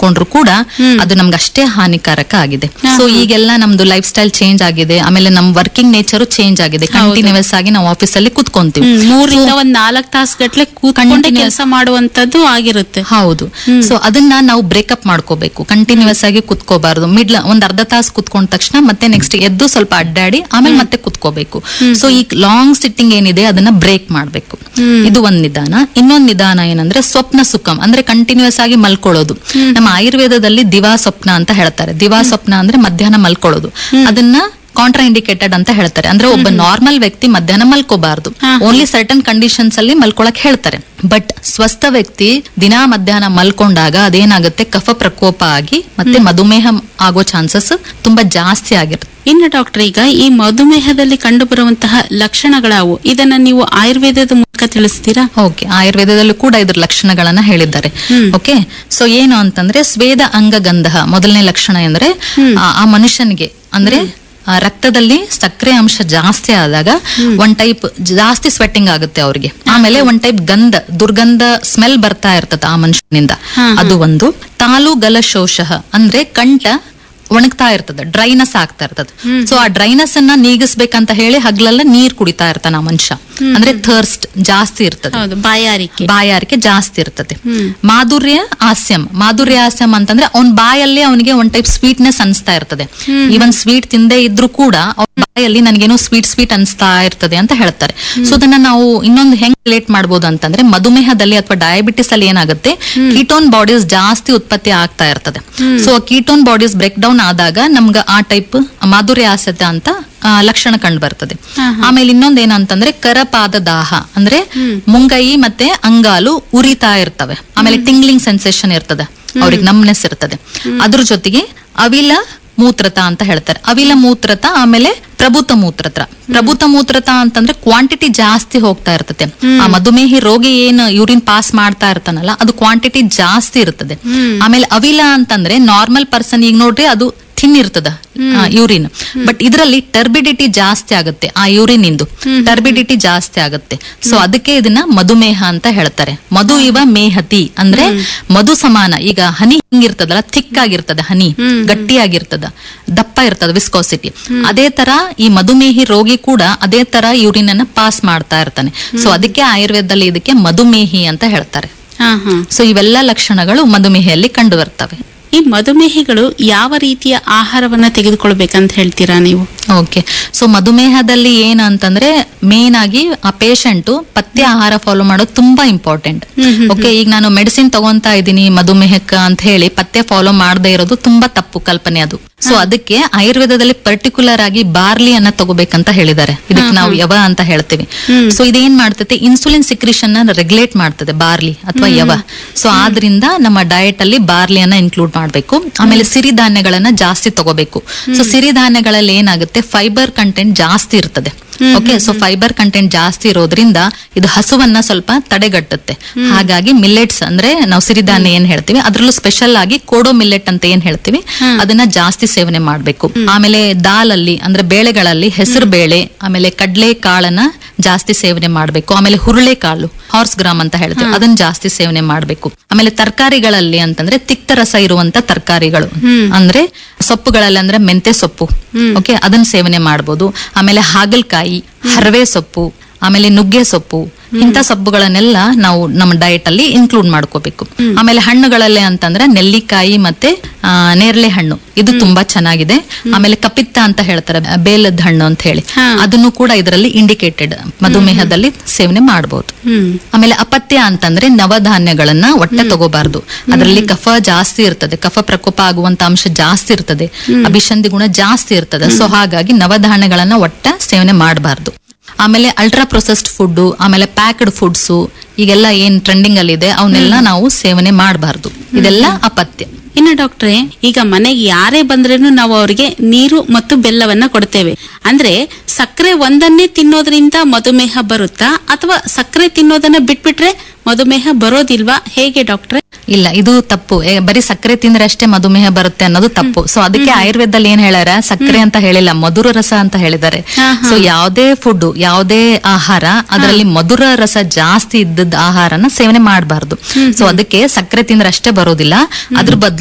ಕುತ್ಕೊಂಡ್ರು ಕೂಡ ಅದು ನಮ್ಗೆ ಅಷ್ಟೇ ಹಾನಿಕಾರಕ ಆಗಿದೆ ಸೊ ಈಗೆಲ್ಲ ನಮ್ದು ಲೈಫ್ ಸ್ಟೈಲ್ ಚೇಂಜ್ ಆಗಿದೆ ಆಮೇಲೆ ನಮ್ ವರ್ಕಿಂಗ್ ನೇಚರ್ ಚೇಂಜ್ ಆಗಿದೆ ಕಂಟಿನ್ಯೂಸ್ ಆಗಿ ನಾವು ಆಫೀಸಲ್ಲಿ ಕುತ್ಕೊಂತೀವಿ ಹ್ಮ್, ಮೂರಿಂದ ಒಂದ್ ನಾಲ್ಕ್ ತಾಸ್ ಗಟ್ಲೆ ಕೂತ್ಕೊಂಡೆ Continuous- ಕೆಲಸ ಮಾಡುವಂತದ್ದು ಆಗಿರುತ್ತೆ ಹೌದು ಸೊ ಅದನ್ನ ನಾವು ಬ್ರೇಕಪ್ ಮಾಡ್ಕೋಬೇಕು ಕಂಟಿನ್ಯೂಸ್ ಆಗಿ ಕುತ್ಕೋಬಾರ್ದು ಮಿಡ್ಲ್ ಒಂದ್ ಅರ್ಧ ತಾಸು ಕುತ್ಕೊಂಡ ತಕ್ಷಣ ಮತ್ತೆ ನೆಕ್ಸ್ಟ್ ಎದ್ದು ಸ್ವಲ್ಪ ಅಡ್ಡಾಡಿ ಆಮೇಲೆ ಮತ್ತೆ ಕುತ್ಕೋಬೇಕು ಸೊ ಈ ಲಾಂಗ್ ಸಿಟ್ಟಿಂಗ್ ಏನಿದೆ ಅದನ್ನ ಬ್ರೇಕ್ ಮಾಡ್ಬೇಕು ಇದು ಒಂದ್ ನಿಧಾನ ಇನ್ನೊಂದ್ ನಿಧಾನ ಏನಂದ್ರೆ ಸ್ವಪ್ನ ಸುಖಂ ಅಂದ್ರೆ ಕಂಟಿನ್ಯೂಸ್ ಆಗಿ ಮಲ್ಕೊಳ್ಳೋದು ನಮ್ಮ ಆಯುರ್ವೇದದಲ್ಲಿ ದಿವಾ ಸ್ವಪ್ನ ಅಂತ ಹೇಳ್ತಾರೆ ದಿವಾ ಸ್ವಪ್ನ ಅಂದ್ರೆ ಮಧ್ಯಾಹ್ನ ಮಲ್ಕೊಳ್ಳೋದು ಅದನ್ನ ಕಾಂಟ್ರಾ ಇಂಡಿಕೇಟೆಡ್ ಅಂತ ಹೇಳ್ತಾರೆ ಅಂದ್ರೆ ಒಬ್ಬ ನಾರ್ಮಲ್ ವ್ಯಕ್ತಿ ಮಧ್ಯಾಹ್ನ ಮಲ್ಕೋಬಾರ್ದು ಓನ್ಲಿ ಸರ್ಟನ್ ಕಂಡೀಷನ್ಸ್ ಅಲ್ಲಿ ಮಲ್ಕೊಳಕ್ ಹೇಳ್ತಾರೆ ಬಟ್ ಸ್ವಸ್ಥ ವ್ಯಕ್ತಿ ದಿನಾ ಮಧ್ಯಾಹ್ನ ಮಲ್ಕೊಂಡಾಗ ಅದೇನಾಗುತ್ತೆ ಕಫ ಪ್ರಕೋಪ ಆಗಿ ಮತ್ತೆ ಮಧುಮೇಹ ಆಗೋ ಚಾನ್ಸಸ್ ತುಂಬಾ ಜಾಸ್ತಿ ಆಗಿರುತ್ತೆ ಇನ್ನು ಡಾಕ್ಟರ್ ಈಗ ಈ ಮಧುಮೇಹದಲ್ಲಿ ಕಂಡು ಬರುವಂತಹ ಲಕ್ಷಣಗಳಾವು ಇದನ್ನ ನೀವು ಆಯುರ್ವೇದದ ಮೂಲಕ ತಿಳಿಸ್ತೀರಾ ಓಕೆ ಆಯುರ್ವೇದದಲ್ಲೂ ಕೂಡ ಇದ್ರ ಲಕ್ಷಣಗಳನ್ನ ಹೇಳಿದ್ದಾರೆ ಓಕೆ ಸೊ ಏನು ಅಂತಂದ್ರೆ ಸ್ವೇದ ಅಂಗಗಂಧ ಮೊದಲನೇ ಲಕ್ಷಣ ಅಂದ್ರೆ ಆ- ಆ ಮನುಷ್ಯನಿಗೆ ಅಂದ್ರೆ ಆ ರಕ್ತದಲ್ಲಿ ಸಕ್ಕರೆ ಅಂಶ ಜಾಸ್ತಿ ಆದಾಗ ಒಂದ್ ಟೈಪ್ ಜಾಸ್ತಿ ಸ್ವೆಟ್ಟಿಂಗ್ ಆಗುತ್ತೆ ಅವ್ರಿಗೆ ಆಮೇಲೆ ಒಂದ್ ಟೈಪ್ ಗಂಧ ದುರ್ಗಂಧ ಸ್ಮೆಲ್ ಬರ್ತಾ ಇರ್ತದ ಆ ಮನುಷ್ಯನಿಂದ ಅದು ಒಂದು ತಾಲು ಗಲಶೋಷ ಅಂದ್ರೆ ಕಂಠ ಒಣಗ್ತಾ ಇರ್ತದೆ ಡ್ರೈನೆಸ್ ಆಗ್ತಾ ಇರ್ತದೆ ಸೊ ಆ ಡ್ರೈನೆಸ್ ಅನ್ನ ನೀಗಿಸ್ಬೇಕಂತ ಹೇಳಿ ಹಗ್ಲೆಲ್ಲ ನೀರ್ ಕುಡಿತಾ ಇರ್ತಾನ ಆ ಮನುಷ್ಯ ಅಂದ್ರೆ ಥರ್ಸ್ಟ್ ಜಾಸ್ತಿ ಇರ್ತದೆ ಹೌದು ಬಾಯಾರಿಕೆ ಬಾಯಾರಿಕೆ ಜಾಸ್ತಿ ಇರ್ತದೆ ಮಾಧುರ್ಯ ಹಾಸ್ಯಂ ಮಾಧುರ್ಯ ಹಾಸ್ಯಂ ಅಂತಂದ್ರೆ ಅವ್ನ ಬಾಯಲ್ಲಿ ಅವನಿಗೆ ಒಂದ್ ಟೈಪ್ ಸ್ವೀಟ್ನೆಸ್ ಅನ್ಸ್ತಾ ಇರ್ತದೆ ಈವನ್ ಸ್ವೀಟ್ ತಿಂದೇ ಇದ್ರು ಕೂಡ ಅವ್ನ ಬಾಯಲ್ಲಿ ನನಗೇನೋ ಸ್ವೀಟ್ ಸ್ವೀಟ್ ಅನ್ಸ್ತಾ ಇರ್ತದೆ ಅಂತ ಹೇಳ್ತಾರೆ ಸೊ ಅದನ್ನ ನಾವು ಇನ್ನೊಂದು ಹೆಂಗ್ ರಿಲೇಟ್ ಮಾಡ್ಬೋದು ಅಂತಂದ್ರೆ ಮಧುಮೇಹದಲ್ಲಿ ಅಥವಾ ಡಯಾಬಿಟಿಸ್ ಅಲ್ಲಿ ಏನಾಗುತ್ತೆ ಕೀಟೋನ್ ಬಾಡೀಸ್ ಜಾಸ್ತಿ ಉತ್ಪತ್ತಿ ಆಗ್ತಾ ಇರ್ತದೆ so ketone bodies break down ಆದಾಗ ನಮ್ಗ ಆ ಟೈಪ್ ಮಾಧುರ್ಯ ಹಾಸ್ಯತೆ ಅಂತ ಆ, ಲಕ್ಷಣ ಕಂಡು ಬರ್ತದೆ ಆಮೇಲೆ ಇನ್ನೊಂದ್ ಏನಂತಂದ್ರೆ ಕರಪಾದ ದಾಹ ಅಂದ್ರೆ ಮುಂಗೈ ಮತ್ತೆ ಅಂಗಾಲು ಉರಿತಾ ಇರ್ತವೆ ಆಮೇಲೆ ಟಿಂಗ್ಲಿಂಗ್ ಸೆನ್ಸೇಷನ್ ಇರ್ತದೆ ಅವ್ರಿಗೆ ನಮ್ನೆಸ್ ಇರ್ತದೆ ಅದ್ರ ಜೊತೆಗೆ ಅವಿಲ ಮೂತ್ರತ ಅಂತ ಹೇಳ್ತಾರೆ ಅವಿಲ ಮೂತ್ರತ ಆಮೇಲೆ ಪ್ರಭುತ ಮೂತ್ರತ ಪ್ರಭುತ ಮೂತ್ರತ ಅಂತಂದ್ರೆ ಕ್ವಾಂಟಿಟಿ ಜಾಸ್ತಿ ಹೋಗ್ತಾ ಇರ್ತದೆ ಆ ಮಧುಮೇಹಿ ರೋಗಿ ಏನ್ ಯೂರಿನ್ ಪಾಸ್ ಮಾಡ್ತಾ ಇರ್ತಾನಲ್ಲ ಅದು ಕ್ವಾಂಟಿಟಿ ಜಾಸ್ತಿ ಇರ್ತದೆ ಆಮೇಲೆ ಅವಿಲ ಅಂತಂದ್ರೆ ನಾರ್ಮಲ್ ಪರ್ಸನ್ ಈಗ ನೋಡ್ರಿ ಅದು ಥಿನ್ ಇರ್ತದ ಯೂರಿನ್ ಬಟ್ ಇದರಲ್ಲಿ ಟರ್ಬಿಡಿಟಿ ಜಾಸ್ತಿ ಆಗುತ್ತೆ ಆ ಯೂರಿನ್ ಇಂದು ಟರ್ಬಿಡಿಟಿ ಜಾಸ್ತಿ ಆಗುತ್ತೆ ಸೊ ಅದಕ್ಕೆ ಇದನ್ನ ಮಧುಮೇಹ ಅಂತ ಹೇಳ್ತಾರೆ ಮಧು ಇವ ಮೇಹತಿ ಅಂದ್ರೆ ಮಧು ಸಮಾನ ಈಗ ಹನಿ ಹಿಂಗಿರ್ತದಲ್ಲ ಥಿಕ್ ಆಗಿರ್ತದ ಹನಿ ಗಟ್ಟಿಯಾಗಿರ್ತದ ದಪ್ಪ ಇರ್ತದ ವಿಸ್ಕೋಸಿಟಿ ಅದೇ ತರ ಈ ಮಧುಮೇಹಿ ರೋಗಿ ಕೂಡ ಅದೇ ತರ ಯೂರಿನ್ ಅನ್ನ ಪಾಸ್ ಮಾಡ್ತಾ ಇರ್ತಾನೆ ಸೊ ಅದಕ್ಕೆ ಆಯುರ್ವೇದದಲ್ಲಿ ಇದಕ್ಕೆ ಮಧುಮೇಹಿ ಅಂತ ಹೇಳ್ತಾರೆ ಹಾ ಹಾ ಸೊ ಇವೆಲ್ಲ ಲಕ್ಷಣಗಳು ಮಧುಮೇಹಿಯಲ್ಲಿ ಕಂಡು ಬರ್ತವೆ ಈ ಮಧುಮೇಹಿಗಳು ಯಾವ ರೀತಿಯ ಆಹಾರವನ್ನ ತೆಗೆದುಕೊಳ್ಬೇಕಂತ ಹೇಳ್ತೀರಾ ನೀವು ಓಕೆ ಸೊ ಮಧುಮೇಹದಲ್ಲಿ ಏನು ಅಂತಂದ್ರೆ ಮೇನ್ ಆಗಿ ಆ ಪೇಷಂಟ್ ಪಥ್ಯ ಆಹಾರ ಫಾಲೋ ಮಾಡೋದು ತುಂಬಾ ಇಂಪಾರ್ಟೆಂಟ್ ಓಕೆ ಈಗ ನಾನು ಮೆಡಿಸಿನ್ ತಗೊಂತಾ ಇದ್ದೀನಿ ಮಧುಮೇಹಕ್ಕ ಅಂತ ಹೇಳಿ ಪಥ್ಯ ಫಾಲೋ ಮಾಡದೇ ಇರೋದು ತುಂಬಾ ತಪ್ಪು ಕಲ್ಪನೆ ಅದು ಸೊ ಅದಕ್ಕೆ ಆಯುರ್ವೇದದಲ್ಲಿ ಪರ್ಟಿಕ್ಯುಲರ್ ಆಗಿ ಬಾರ್ಲಿ ಅನ್ನ ತಗೋಬೇಕಂತ ಹೇಳಿದ್ದಾರೆ ಇದಕ್ಕೆ ನಾವು ಯವ ಅಂತ ಹೇಳ್ತೀವಿ ಸೊ ಇದೇನ್ ಮಾಡ್ತದೆ ಇನ್ಸುಲಿನ್ ಸಿಕ್ರಿಷನ್ ರೆಗ್ಯುಲೇಟ್ ಮಾಡ್ತದೆ ಬಾರ್ಲಿ ಅಥವಾ ಯವ ಸೊ ಆದ್ರಿಂದ ನಮ್ಮ ಡಯಟ್ ಅಲ್ಲಿ ಬಾರ್ಲಿಯನ್ನ ಇನ್ಕ್ಲೂಡ್ ಮಾಡಬೇಕು ಆಮೇಲೆ ಸಿರಿಧಾನ್ಯಗಳನ್ನ ಜಾಸ್ತಿ ತಗೋಬೇಕು ಸೊ ಸಿರಿಧಾನ್ಯಗಳಲ್ಲಿ ಏನಾಗುತ್ತೆ ಫೈಬರ್ ಕಂಟೆಂಟ್ ಜಾಸ್ತಿ ಇರ್ತದೆ ಓಕೆ ಸೊ ಫೈಬರ್ ಕಂಟೆಂಟ್ ಜಾಸ್ತಿ ಇರೋದ್ರಿಂದ ಇದು ಹಸುವನ್ನ ಸ್ವಲ್ಪ ತಡೆಗಟ್ಟುತ್ತೆ ಹಾಗಾಗಿ ಮಿಲ್ಲೆಟ್ಸ್ ಅಂದ್ರೆ ನಾವು ಸಿರಿಧಾನ್ಯ ಏನ್ ಹೇಳ್ತೀವಿ ಅದ್ರಲ್ಲೂ ಸ್ಪೆಷಲ್ ಆಗಿ ಕೋಡೋ ಮಿಲ್ಲೆಟ್ ಅಂತ ಏನ್ ಹೇಳ್ತೀವಿ ಅದನ್ನ ಜಾಸ್ತಿ ಸೇವನೆ ಮಾಡ್ಬೇಕು ಆಮೇಲೆ ದಾಲಲ್ಲಿ ಅಂದ್ರೆ ಬೇಳೆಗಳಲ್ಲಿ ಹೆಸರು ಬೇಳೆ ಆಮೇಲೆ ಕಡ್ಲೆ ಕಾಳನ್ನ ಜಾಸ್ತಿ ಸೇವನೆ ಮಾಡ್ಬೇಕು ಆಮೇಲೆ ಹುರುಳೆ ಕಾಳು ಹಾರ್ಸ್ ಗ್ರಾಮ್ ಅಂತ ಹೇಳ್ತೀವಿ ಅದನ್ನ ಜಾಸ್ತಿ ಸೇವನೆ ಮಾಡ್ಬೇಕು ಆಮೇಲೆ ತರಕಾರಿಗಳಲ್ಲಿ ಅಂತಂದ್ರೆ ತಿಕ್ತ ರಸ ಇರುವಂತ ತರಕಾರಿಗಳು ಅಂದ್ರೆ ಸೊಪ್ಪುಗಳಲ್ಲಿ ಅಂದ್ರೆ ಮೆಂತೆ ಸೊಪ್ಪು ಓಕೆ ಅದನ್ನ ಸೇವನೆ ಮಾಡ್ಬೋದು ಆಮೇಲೆ ಹಾಗಲಕಾಯಿ ಹರವೆ ಸೊಪ್ಪು ಆಮೇಲೆ ನುಗ್ಗೆ ಸೊಪ್ಪು ಇಂಥ ಸೊಪ್ಪುಗಳನ್ನೆಲ್ಲ ನಾವು ನಮ್ಮ ಡಯಟ್ ಅಲ್ಲಿ ಇನ್ಕ್ಲೂಡ್ ಮಾಡ್ಕೋಬೇಕು ಆಮೇಲೆ ಹಣ್ಣುಗಳಲ್ಲೇ ಅಂತಂದ್ರೆ ನೆಲ್ಲಿಕಾಯಿ ಮತ್ತೆ ಆ, ನೇರಳೆ ಹಣ್ಣು ಇದು ತುಂಬಾ ಚೆನ್ನಾಗಿದೆ ಆಮೇಲೆ ಕಪಿತ್ತ ಅಂತ ಹೇಳ್ತಾರೆ ಬೇಲದ ಹಣ್ಣು ಅಂತ ಹೇಳಿ ಅದನ್ನು ಕೂಡ ಇದರಲ್ಲಿ ಇಂಡಿಕೇಟೆಡ್ ಮಧುಮೇಹದಲ್ಲಿ ಸೇವನೆ ಮಾಡಬಹುದು ಹ್ಮ್ ಆಮೇಲೆ ಅಪತ್ಯ ಅಂತಂದ್ರೆ ನವಧಾನ್ಯಗಳನ್ನ ಒಟ್ಟೆ ತಗೋಬಾರ್ದು ಅದರಲ್ಲಿ ಕಫ ಜಾಸ್ತಿ ಇರ್ತದೆ ಕಫ ಪ್ರಕೋಪ ಆಗುವಂತ ಅಂಶ ಜಾಸ್ತಿ ಇರ್ತದೆ ಅಭಿಷಂಧಿ ಗುಣ ಜಾಸ್ತಿ ಇರ್ತದೆ ಸೊ ಹಾಗಾಗಿ ನವಧಾನ್ಯಗಳನ್ನ ಒಟ್ಟ ಸೇವನೆ ಮಾಡಬಾರ್ದು ಆಮೇಲೆ ಅಲ್ಟ್ರಾ ಪ್ರೊಸೆಸ್ಡ್ ಫುಡ್ ಆಮೇಲೆ ಪ್ಯಾಕ್ಡ್ ಫುಡ್ಸ್ ಈಗೆಲ್ಲ ಏನ್ ಟ್ರೆಂಡಿಂಗ್ ಅಲ್ಲಿ ಇದೆ ಅವನ್ನೆಲ್ಲ ನಾವು ಸೇವನೆ ಮಾಡಬಾರ್ದು ಇದೆಲ್ಲ ಅಪತ್ಯ ಇನ್ನು ಡಾಕ್ಟ್ರೆ ಈಗ ಮನೆಗೆ ಯಾರೇ ಬಂದ್ರೇನು ನಾವು ಅವರಿಗೆ ನೀರು ಮತ್ತು ಬೆಲ್ಲವನ್ನ ಕೊಡ್ತೇವೆ ಅಂದ್ರೆ ಸಕ್ಕರೆ ಒಂದನ್ನೇ ತಿನ್ನೋದ್ರಿಂದ ಮಧುಮೇಹ ಬರುತ್ತಾ ಅಥವಾ ಸಕ್ಕರೆ ತಿನ್ನೋದನ್ನ ಬಿಟ್ಬಿಟ್ರೆ ಮಧುಮೇಹ ಬರೋದಿಲ್ವಾ ಹೇಗೆ ಡಾಕ್ಟ್ರೆ ಇಲ್ಲ ಇದು ತಪ್ಪು ಏ, ಬರೀ ಸಕ್ಕರೆ ತಿಂದ್ರೆ ಅಷ್ಟೇ ಮಧುಮೇಹ ಬರುತ್ತೆ ಅನ್ನೋದು ತಪ್ಪು ಸೊ ಅದಕ್ಕೆ ಆಯುರ್ವೇದದಲ್ಲಿ ಏನ್ ಹೇಳ್ಯಾರ ಸಕ್ಕರೆ ಅಂತ ಹೇಳಿಲ್ಲ ಮಧುರ ರಸ ಅಂತ ಹೇಳಿದ್ದಾರೆ ಸೊ ಯಾವುದೇ ಫುಡ್ ಯಾವುದೇ ಆಹಾರ ಅದರಲ್ಲಿ ಮಧುರ ರಸ ಜಾಸ್ತಿ ಇದ್ದದ ಆಹಾರನ ಸೇವನೆ ಮಾಡಬಾರ್ದು ಸೊ ಅದಕ್ಕೆ ಸಕ್ಕರೆ ತಿಂದ್ರೆ ಅಷ್ಟೇ ಬರೋದಿಲ್ಲ ಅದ್ರ ಬದಲು